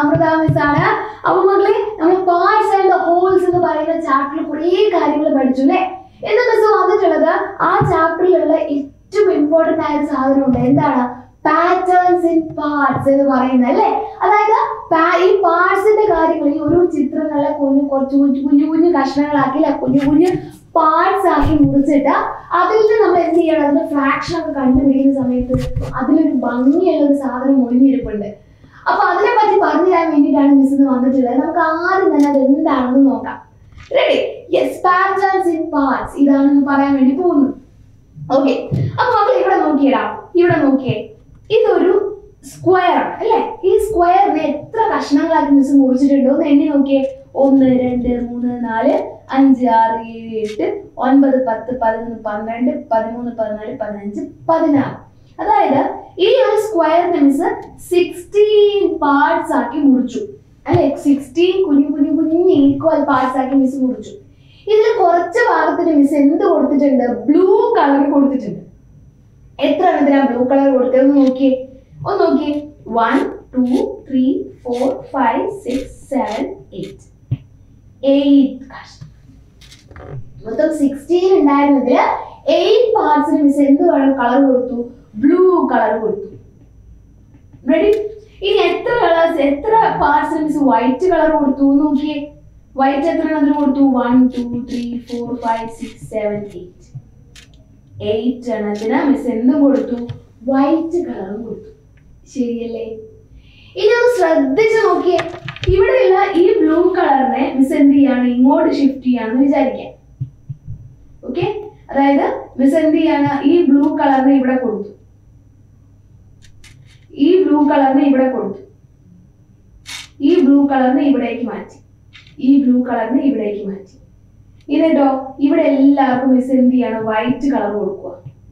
Amrita miss ആണ് അപ്പൊ മക്കളെ നമ്മൾ പാർട്സ് ആൻഡ് ഹോൾസ് എന്ന് പറയുന്ന ചാപ്റ്ററിൽ കുറേ കാര്യങ്ങൾ പഠിച്ചു അല്ലേ എന്ന് മിസ് വന്നിട്ടുള്ളത് ആ ചാപ്റ്ററിലുള്ള ഏറ്റവും ഇമ്പോർട്ടന്റ് ആയ ഒരു സാധനമുണ്ട് എന്താണ് പാറ്റേൺസ് ഇൻ പാർട്സ് എന്ന് പറയുന്നത് അല്ലേ അതായത് പാ- ഈ പാർട്സിന്റെ കാര്യങ്ങൾ ഈ ഒരു ചിത്രങ്ങളെ കുഞ്ഞു കുറച്ച് കുഞ്ഞു കുഞ്ഞു കുഞ്ഞു കഷ്ണങ്ങളാക്കി അല്ലെ കുഞ്ഞു കുഞ്ഞു പാർട്സ് ആക്കി മുറിച്ചിട്ട് അതിൽ നിന്ന് നമ്മൾ എന്ത് ചെയ്യണം അതിന്റെ ഫ്രാക്ഷൻ ഒക്കെ കണ്ടുപിടിക്കുന്ന സമയത്ത് അതിലൊരു ഭംഗിയുള്ള ഒരു സാധനം ഒളിഞ്ഞിരിപ്പുണ്ട് അപ്പൊ അതിനെ പറ്റി പറഞ്ഞു തരാൻ വേണ്ടിയിട്ടാണ് മിസ് ഇന്ന് വന്നിട്ടുള്ളത് നമുക്ക് ആദ്യം തന്നെ അത് എന്താണെന്ന് നോക്കാം ready yes patterns in parts ഇതാണെന്ന് പറയാൻ വേണ്ടി പോകുന്നു ഓക്കെ അപ്പൊ മക്കൾ ഇവിടെ നോക്കിയടാ ഇവിടെ നോക്കിയേ ഇതൊരു സ്ക്വയർ ആണ് അല്ലേ ഈ സ്ക്വയറിനെ എത്ര കഷ്ണങ്ങളാക്കി മിസ് മുറിച്ചിട്ടുണ്ടോ എന്ന് എണ്ണി നോക്കിയേ ഒന്ന് രണ്ട് മൂന്ന് നാല് അഞ്ച് ആറ് ഏഴ് എട്ട് ഒൻപത് പത്ത് പതിനൊന്ന് പന്ത്രണ്ട് പതിമൂന്ന് പതിനാല് പതിനഞ്ച് പതിനാറ് അതായത് ഈ ഒരു സ്ക്വയറിനെ മിസ് സിക്സ്റ്റീൻ പാർട്സ് ആക്കി മുറിച്ചു അല്ലെ സിക്സ്റ്റീൻ കുഞ്ഞു കുഞ്ഞു കുഞ്ഞു ഈക്വൽ പാർട്സ് ആക്കി മിസ് മുറിച്ചു ഇതിൽ കുറച്ച് ഭാഗത്തിന് മിസ് എന്ത് കൊടുത്തിട്ടുണ്ട് ബ്ലൂ കളർ കൊടുത്തിട്ടുണ്ട് എത്ര എണ്ണത്തിനാ ബ്ലൂ കളർ കൊടുത്തതെന്ന് നോക്കിയേ ഒന്ന് നോക്കിയേ one two three four five six seven eight eight കഷ്ണം മൊത്തം സിക്സ്റ്റീൻ ഉണ്ടായിരുന്നതിൽ എയ്റ്റ് പാർട്സിന് മിസ് എന്ത് കളർ കൊടുത്തു ബ്ലൂ കളർ കൊടുത്തു റെഡി ഇനി എത്ര കളേഴ്സ് എത്ര പാർട്സിന് മിസ് വൈറ്റ് കളർ കൊടുത്തു എന്ന് നോക്കിയേ വൈറ്റ് എത്ര എണ്ണത്തിന് കൊടുത്തു one two three four five six seven eight eight എണ്ണത്തിന് മിസ് എന്തും കൊടുത്തു വൈറ്റ് കളറും കൊടുത്തു ശരിയല്ലേ ഇനി ഒന്ന് ശ്രദ്ധിച്ച് നോക്കിയേ ഇവിടെയുള്ള ഈ ബ്ലൂ കളറിനെ മിസ് എന്ത് ചെയ്യാണ് ഇങ്ങോട്ട് ഷിഫ്റ്റ് ചെയ്യാന്ന് വിചാരിക്കാം ഓക്കെ അതായത് മിസ് എന്ത് ചെയ്യാണ് ഈ ബ്ലൂ കളറിനെ ഇവിടെ കൊടുത്തു ഈ ബ്ലൂ കളറിനെ ഇവിടെ കൊടുത്തു ഈ ബ്ലൂ കളറിനെ ഇവിടേക്ക് മാറ്റി ഈ ബ്ലൂ കളറിനെ ഇവിടേക്ക് മാറ്റി എന്നിട്ടോ ഇവിടെ എല്ലാവർക്കും മിസ് എന്ത് ചെയ്യാണ് വൈറ്റ് കളർ കൊടുക്കുക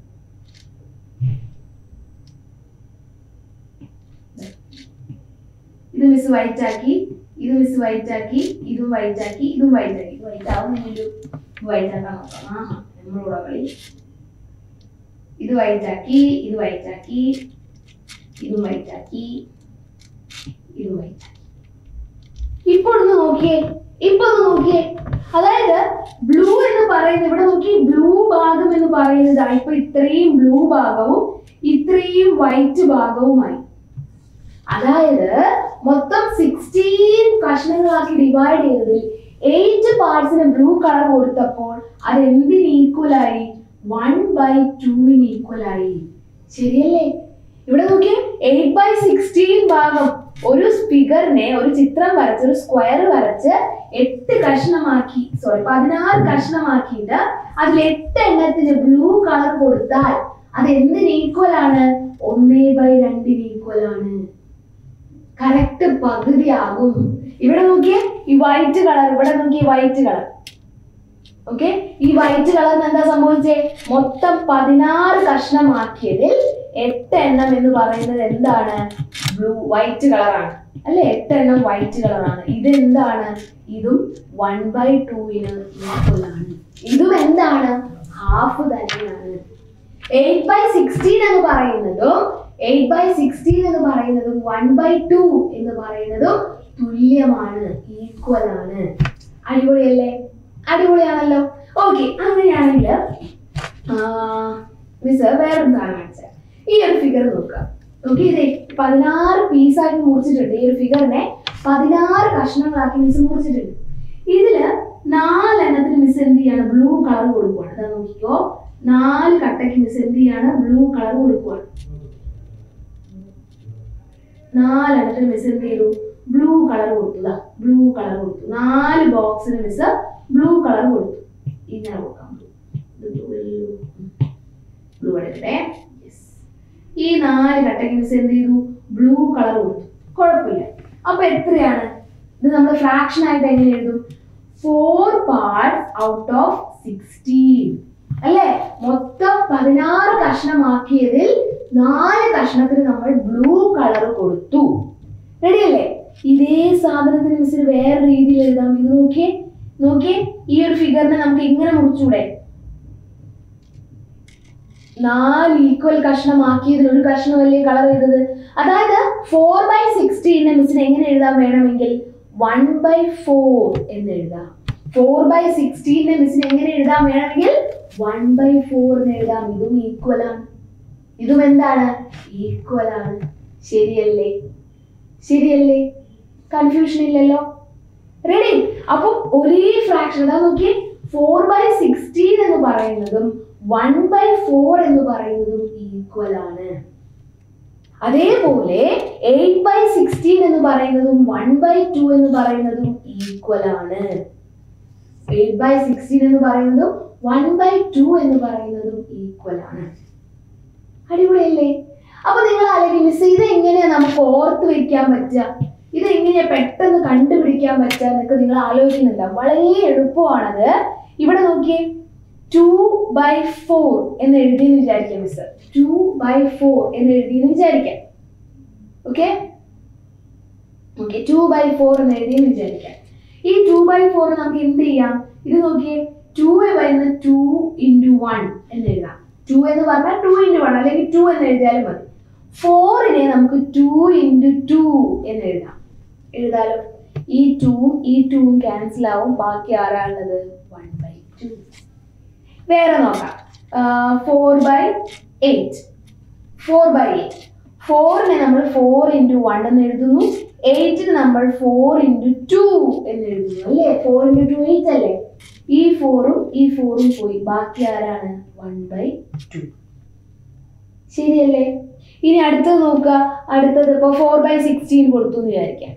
ഇത് മിസ് വൈറ്റ് ആക്കി ഇത് മിസ് വൈറ്റ് ആക്കി ഇതും വൈറ്റ് ആക്കി ഇതും വൈറ്റ് ആക്കി ഇത് വൈറ്റ് ആവുന്നില്ല വൈറ്റ് ആക്കാൻ നോക്കാം ആഹാ നമ്മളോട് കളി ഇത് വൈറ്റ് ആക്കി ഇത് വൈറ്റ് ആക്കി ഇതും വൈറ്റ് ആക്കി ഇതും വൈറ്റ് ആക്കി ഇപ്പോൾ ഒന്ന് നോക്കിയേ ഇപ്പൊ ഒന്ന് നോക്കിയേ അതായത് ബ്ലൂ എന്ന് പറയുന്നത് ഇവിടെ നോക്കി ബ്ലൂ ഭാഗം എന്ന് പറയുന്നത് ആ ഇപ്പൊ ഇത്രയും ബ്ലൂ ഭാഗവും ഇത്രയും വൈറ്റ് ഭാഗവുമായി അതായത് മൊത്തം സിക്സ്റ്റീൻ കഷ്ണങ്ങളാക്കി ഡിവൈഡ് ചെയ്തതിൽ എയ്റ്റ് പാർട്സിന് ബ്ലൂ കളർ കൊടുത്തപ്പോൾ അത് എന്തിന് ഈക്വൽ ആയി വൺ ബൈ ടുവിന് ഈക്വൽ ആയി ശരിയല്ലേ ഇവിടെ നോക്കിയേ എയ്റ്റ് ബൈ സിക്സ്റ്റീൻ ഭാഗം ഒരു ഫിഗറിനെ ഒരു ചിത്രം വരച്ച് ഒരു സ്ക്വയർ വരച്ച് എട്ട് കഷ്ണമാക്കി സോറി പതിനാറ് കഷ്ണമാക്കിയിട്ട് അതിൽ എട്ട് എണ്ണത്തിന് ബ്ലൂ കളർ കൊടുത്താൽ അത് എന്തിന് ഈക്വൽ ആണ് ഒന്നേ ബൈ രണ്ടിന് ഈക്വൽ ആണ് കറക്റ്റ് പകുതിയാകും ഇവിടെ നോക്കിയേ ഈ വൈറ്റ് കളർ ഇവിടെ നോക്കിയേ വൈറ്റ് കളർ ഓക്കെ ഈ വൈറ്റ് കളറിന് എന്താ സംഭവിച്ചേ മൊത്തം പതിനാറ് കഷ്ണമാക്കിയതിൽ എട്ട് എണ്ണം എന്ന് പറയുന്നത് എന്താണ് ബ്ലൂ വൈറ്റ് കളറാണ് അല്ലെ എട്ട് എണ്ണം വൈറ്റ് കളറാണ് ഇത് എന്താണ് ഇതും വൺ ബൈ ടൂവിന് ഈക്വൽ ആണ് ഇതും എന്താണ് ഹാഫ് തന്നെയാണ് എയ്റ്റ് ബൈ സിക്സ്റ്റീൻ എന്ന് പറയുന്നതും എയ്റ്റ് ബൈ സിക്സ്റ്റീൻ എന്ന് പറയുന്നതും വൺ ബൈ ടു എന്ന് പറയുന്നതും തുല്യമാണ് ഈക്വൽ ആണ് അടിപൊളിയല്ലേ അടിപൊളിയാണല്ലോ ഓക്കെ അങ്ങനെയാണെങ്കിൽ മിസ് വേറൊരു സാധനം കാണിച്ചാൽ ഈ ഒരു ഫിഗർ നോക്കുക നോക്കി ഇത് പതിനാറ് പീസാക്കി മുറിച്ചിട്ടുണ്ട് ഈ ഒരു ഫിഗറിനെ പതിനാറ് കഷ്ണങ്ങളാക്കി മിസ് മുറിച്ചിട്ടുണ്ട് ഇതില് നാലെണ്ണത്തിന് മിസ് എന്ത് ചെയ്യാണ് ബ്ലൂ കളർ കൊടുക്കുവാണ് അതാ നോക്കിക്കോ നാല് കട്ടയ്ക്ക് മിസ് എന്ത് ചെയ്യാണ് ബ്ലൂ കളർ കൊടുക്കുവാണ് നാലെണ്ണത്തിന് മിസ് എന്ത് ചെയ്തു ബ്ലൂ കളർ കൊടുത്തു ബ്ലൂ കളർ കൊടുത്തു നാല് ബോക്സിന് മിസ് ബ്ലൂ കളർ കൊടുത്തു ഇങ്ങനെ കൊടുക്കാം ബ്ലൂ എടുക്കട്ടെ Yes. ഈ നാല് കട്ടയ്ക്ക് മിസ് എന്ത് ചെയ്തു ബ്ലൂ കളർ കൊടുത്തു കുഴപ്പമില്ല അപ്പൊ എത്രയാണ് ഇത് നമ്മൾ ഫ്രാക്ഷൻ ആയിട്ട് എങ്ങനെ എഴുതും four parts out of sixteen അല്ലേ മൊത്തം പതിനാറ് കഷ്ണമാക്കിയതിൽ നാല് കഷ്ണത്തിന് നമ്മൾ ബ്ലൂ കളർ കൊടുത്തു റെഡി അല്ലേ ഇതേ സാധനത്തിന് മിസ്സിന് വേറെ രീതിയിൽ എഴുതാം ഇത് നോക്കിയേ നോക്കിയേ ഈ ഒരു ഫിഗറിനെ നമുക്ക് ഇങ്ങനെ മുറിച്ചൂടെ നാല് ഈക്വൽ കഷ്ണമാക്കിയതിൽ ഒരു കഷ്ണമല്ലേ കളർ ചെയ്തത് അതായത് ഫോർ ബൈ സിക്സ്റ്റീനെ മിസ്സിന് എങ്ങനെ എഴുതാൻ വേണമെങ്കിൽ വൺ ബൈ ഫോർ എന്ന് എഴുതാം ഫോർ ബൈ സിക്സ്റ്റീനെ മിസ്സിന് എങ്ങനെ എഴുതാൻ വേണമെങ്കിൽ വൺ ബൈ ഫോർ എന്ന് എഴുതാം ഇതും ഈക്വൽ ആണ് ഇതും എന്താണ് ഈക്വൽ ആണ് ശരിയല്ലേ ശരിയല്ലേ കൺഫ്യൂഷൻ ഇല്ലല്ലോ റെഡി അപ്പം ഒരേ ഫ്രാക്ഷൻ അതാ നോക്കിയേ ഫോർ ബൈ സിക്സ്റ്റീൻ എന്ന് പറയുന്നതും വൺ ബൈ ഫോർ എന്ന് പറയുന്നതും ഈക്വൽ ആണ് അതേപോലെ എയ്റ്റ് ബൈ സിക്സ്റ്റീൻ എന്ന് പറയുന്നതും വൺ ബൈ ടു എന്ന് പറയുന്നതും ഈക്വൽ ആണ് എയ്റ്റ് ബൈ സിക്സ്റ്റീൻ എന്ന് പറയുന്നതും വൺ ബൈ ടു എന്ന് പറയുന്നതും ഈക്വൽ ആണ് അടിപൊളിയല്ലേ അപ്പൊ നിങ്ങൾ ആലോചിക്കും മിസ് ഇത് എങ്ങനെയാ നമുക്ക് ഓർത്ത് വെക്കാൻ പറ്റുക ഇത് എങ്ങനെയാ പെട്ടെന്ന് കണ്ടുപിടിക്കാൻ പറ്റുക എന്നൊക്കെ നിങ്ങൾ ആലോചിക്കുന്നില്ല വളരെ എളുപ്പമാണത് ഇവിടെ നോക്കിയേ ടു ബൈ ഫോർ എന്ന് എഴുതിയെന്ന് വിചാരിക്കാം മിസ് ടു ബൈ ഫോർ എന്ന് എഴുതിയെന്ന് വിചാരിക്കാം okay okay two by four എന്ന് എഴുതിയെന്ന് വിചാരിക്കാം ഈ ടു ബൈ ഫോർ നമുക്ക് എന്ത് ചെയ്യാം ഇത് നോക്കിയേ ടു വരുന്ന ടു ഇൻറ്റു വൺ എന്ന് എഴുതാം ടു എന്ന് പറഞ്ഞാൽ ടു ഇൻറ്റു വൺ അല്ലെങ്കിൽ ടു എന്ന് എഴുതിയാലും മതി ഫോറിനെ നമുക്ക് ടു ഇൻറ്റു ടു എന്ന് എഴുതാം എഴുതാലോ ഈ ടൂവും ഈ ടൂവും ക്യാൻസൽ ആവും ബാക്കി ആരാളുള്ളത് വൺ ബൈ ടു വേറെ നോക്കാം four by eight four by eight ഫോറിനെ നമ്മൾ ഫോർ ഇൻറ്റു വൺ എന്ന് എഴുതുന്നു എയ്റ്റിന് നമ്മൾ ഫോർ ഇൻറ്റു ടു എന്ന് എഴുതുന്നു അല്ലേ ഫോർ ഇൻറ്റു ടു എയ്റ്റ് അല്ലേ ഈ ഫോറും ഈ ഫോറും പോയി ബാക്കി ആരാണ് വൺ ബൈ ടു ശരിയല്ലേ ഇനി അടുത്തത് നോക്കുക അടുത്തത് ഇപ്പോൾ ഫോർ ബൈ സിക്സ്റ്റീൻ കൊടുത്തു എന്ന് വിചാരിക്കാം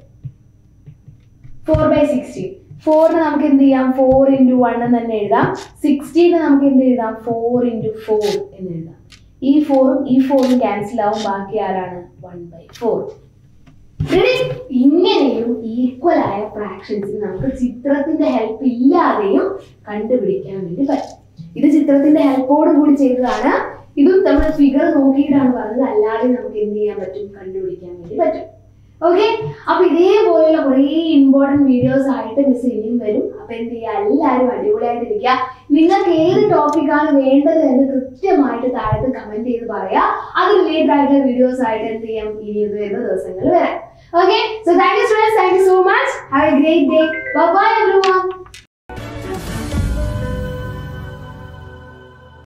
ഫോർ ബൈ സിക്സ്റ്റീൻ ഫോറിന് നമുക്ക് എന്ത് ചെയ്യാം ഫോർ ഇൻറ്റു വൺ എന്ന് തന്നെ എഴുതാം സിക്സ്റ്റീന് നമുക്ക് എന്ത് എഴുതാം ഫോർ ഇൻറ്റു ഫോർ എന്ന് എഴുതാം ഈ ഫോറും ഈ ഫോറും ക്യാൻസൽ ആവും ബാക്കി ആരാണ് വൺ ബൈ ഫോർ ഇങ്ങനെയും ഈക്വൽ ആയ ഫ്രാക്ഷൻസ് നമുക്ക് ചിത്രത്തിന്റെ ഹെൽപ്പ് ഇല്ലാതെയും കണ്ടുപിടിക്കാൻ വേണ്ടി പറ്റും ഇത് ചിത്രത്തിന്റെ ഹെൽപ്പോട് കൂടി ചെയ്തതാണ് ഇതും നമ്മൾ ഫിഗർ നോക്കിയിട്ടാണ് പറഞ്ഞത് അല്ലാതെ നമുക്ക് എന്ത് ചെയ്യാൻ പറ്റും കണ്ടുപിടിക്കാൻ വേണ്ടി പറ്റും ഓക്കെ അപ്പൊ ഇതേപോലെയുള്ള കുറേ ഇമ്പോർട്ടൻറ്റ് വീഡിയോസ് ആയിട്ട് മിസ് ഇനിയും വരും അപ്പൊ എന്ത് ചെയ്യുക എല്ലാവരും അടിപൊളിയായിട്ടിരിക്കുക നിങ്ങൾക്ക് ഏത് ടോപ്പിക്കാണ് വേണ്ടത് എന്ന് കൃത്യമായിട്ട് താഴത്ത് കമന്റ് ചെയ്ത് പറയാം അത് റിലേറ്റഡ് ആയിട്ടുള്ള വീഡിയോസ് ആയിട്ട് എന്ത് ചെയ്യാം ഇനി ഇത് വരുന്ന ദിവസങ്ങൾ വരാം okay so thank you students thank you so much have a great day bye everyone